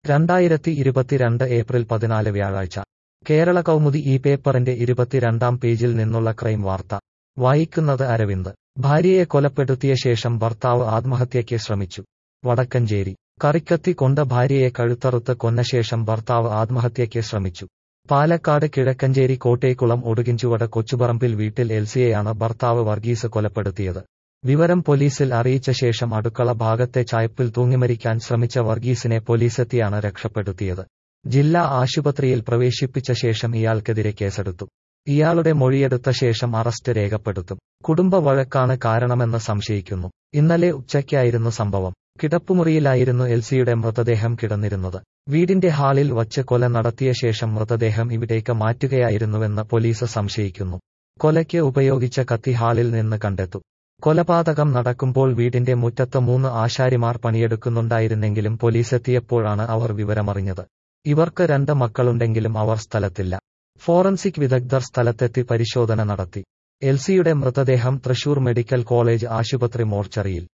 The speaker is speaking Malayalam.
രണ്ടായിരത്തി ഇരുപത്തിരണ്ട് ഏപ്രിൽ പതിനാല് വ്യാഴാഴ്ച കേരള കൗമുദി ഈ പേപ്പറിന്റെ ഇരുപത്തിരണ്ടാം പേജിൽ നിന്നുള്ള ക്രൈം വാർത്ത വായിക്കുന്നത് അരവിന്ദ് ഭാര്യയെ കൊലപ്പെടുത്തിയ ശേഷം ഭർത്താവ് ആത്മഹത്യയ്ക്ക് ശ്രമിച്ചു വടക്കഞ്ചേരി കറിക്കത്തി കൊണ്ട ഭാര്യയെ കഴുത്തറുത്ത് കൊന്ന ശേഷം ഭർത്താവ് ആത്മഹത്യയ്ക്ക് ശ്രമിച്ചു പാലക്കാട് കിഴക്കഞ്ചേരി കോട്ടേക്കുളം ഒടുകിഞ്ചുവട കൊച്ചുപറമ്പിൽ വീട്ടിൽ എൽസിയെയാണ് ഭർത്താവ് വർഗീസ് കൊലപ്പെടുത്തിയത് വിവരം പോലീസിൽ അറിയിച്ച ശേഷം അടുക്കള ഭാഗത്തെ ചായപ്പിൽ തൂങ്ങിമരിക്കാൻ ശ്രമിച്ച വർഗീസിനെ പോലീസെത്തിയാണ് രക്ഷപ്പെടുത്തിയത് ജില്ലാ ആശുപത്രിയിൽ പ്രവേശിപ്പിച്ച ശേഷം ഇയാൾക്കെതിരെ കേസെടുത്തു ഇയാളുടെ മൊഴിയെടുത്ത ശേഷം അറസ്റ്റ് രേഖപ്പെടുത്തും കുടുംബ വഴക്കാണ് കാരണമെന്ന് സംശയിക്കുന്നു ഇന്നലെ ഉച്ചയ്ക്കായിരുന്നു സംഭവം കിടപ്പുമുറിയിലായിരുന്നു എൽസിയുടെ മൃതദേഹം കിടന്നിരുന്നത് വീടിന്റെ ഹാളിൽ വച്ച് കൊല നടത്തിയ ശേഷം മൃതദേഹം ഇവിടേക്ക് മാറ്റുകയായിരുന്നുവെന്ന് പോലീസ് സംശയിക്കുന്നു കൊലയ്ക്ക് ഉപയോഗിച്ച കത്തി ഹാളിൽ നിന്ന് കണ്ടെത്തും കൊലപാതകം നടക്കുമ്പോൾ വീടിന്റെ മുറ്റത്ത് മൂന്ന് ആശാരിമാർ പണിയെടുക്കുന്നുണ്ടായിരുന്നെങ്കിലും പോലീസെത്തിയപ്പോഴാണ് അവർ വിവരമറിഞ്ഞത് ഇവർക്ക് രണ്ട് മക്കളുണ്ടെങ്കിലും അവർ സ്ഥലത്തില്ല ഫോറൻസിക് വിദഗ്ധർ സ്ഥലത്തെത്തി പരിശോധന നടത്തി എൽസിയുടെ മൃതദേഹം തൃശൂർ മെഡിക്കൽ കോളേജ് ആശുപത്രി മോർച്ചറിയിൽ